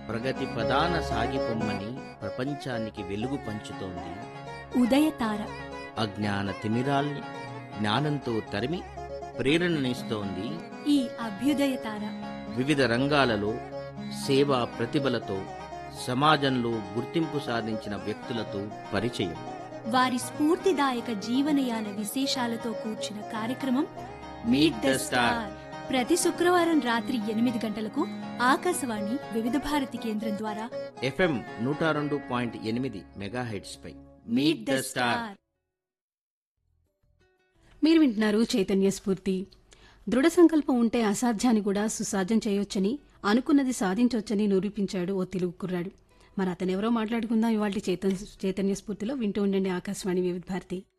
ప్రగతి ప్రధాన సాగిపొమ్మని ప్రపంచానికి వెలుగు పంచుతోంది ఉదయతార అజ్ఞాన తిమిరాల్ని జ్ఞానంతో తరిమి ప్రేరణనిస్తోంది ఈ అభ్యుదయతార వివిధ రంగాలలో సేవా ప్రతిభలతో సమాజంలో గుర్తింపు సాధించిన వ్యక్తులతో పరిచయం వారి స్ఫూర్తిదాయక జీవనయాన విశేషాలతో కూర్చిన కార్యక్రమం మీట్ ద స్టార్ ప్రతి శుక్రవారం రాత్రి ఎనిమిది గంటలకు ఆకాశవాణి వివిధ భారతి కేంద్రం ద్వారా ఎఫ్ఎం నూట రెండు పాయింట్ ఎనిమిది మెగాహెడ్స్ పై మీట్ ద స్టార్ మీరు వింటున్నారు చైతన్య స్ఫూర్తి దృఢ సంకల్పం ఉంటే అసాధ్యాన్ని కూడా సుసాధ్యం చేయొచ్చని అనుకున్నది సాధించొచ్చని నిరూపించాడు ఓ తెలుగు కుర్రాడు మరి అతనెవరో మాట్లాడుకుందాం ఇవాళ చైతన్య చైతన్య స్ఫూర్తిలో వింటూ ఉండండి ఆకాశవాణి వివిధ భారతి